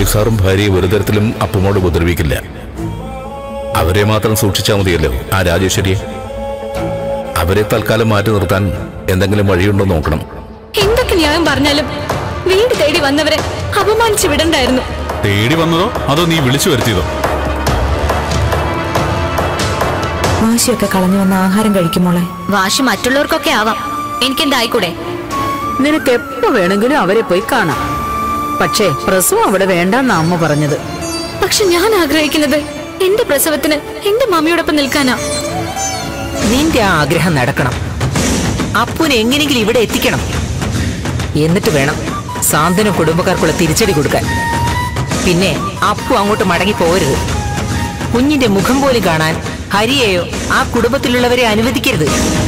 സാറും ഭാര്യയെ ഒരു തരത്തിലും അപ്പുമോട് ഉപദ്രവിക്കില്ല അവരെ മാത്രം സൂക്ഷിച്ചാൽ മതിയല്ലോ ആ രാജേശ്വരിയെ അവരെ തൽക്കാലം മാറ്റി നിർത്താൻ എന്തെങ്കിലും വഴിയുണ്ടോ നോക്കണം എന്തൊക്കെ ന്യായം പറഞ്ഞാലും വീട് തേടി വന്നവരെ അപമാനിച്ചു വിടണ്ടായിരുന്നു തേടി വന്നതോ അതോ നീ വിളിച്ചു വരുത്തിയതോ വാശിയൊക്കെ കളഞ്ഞു വന്ന ആഹാരം കഴിക്കുമോളെ വാശി മറ്റുള്ളവർക്കൊക്കെ ആവാം എനിക്കെന്തായിക്കൂടെ നിനക്ക് എപ്പോ വേണമെങ്കിലും അവരെ പോയി കാണാം പക്ഷേ പ്രസവം അവിടെ വേണ്ടെന്നാ അമ്മ പറഞ്ഞത് പക്ഷെ ഞാൻ ആഗ്രഹിക്കുന്നത് എന്റെ പ്രസവത്തിന് എന്റെ മമ്മിയോടൊപ്പം നിൽക്കാനാ നിന്റെ ആ ആഗ്രഹം നടക്കണം അപ്പുനെ എങ്ങനെയെങ്കിലും ഇവിടെ എത്തിക്കണം എന്നിട്ട് വേണം സാന്ത്വനം കുടുംബക്കാർക്കുള്ള തിരിച്ചടി കൊടുക്കാൻ പിന്നെ അപ്പു അങ്ങോട്ട് മടങ്ങി പോരുത് കുഞ്ഞിന്റെ മുഖം പോലും കാണാൻ ഹരിയെയോ ആ കുടുംബത്തിലുള്ളവരെ അനുവദിക്കരുത്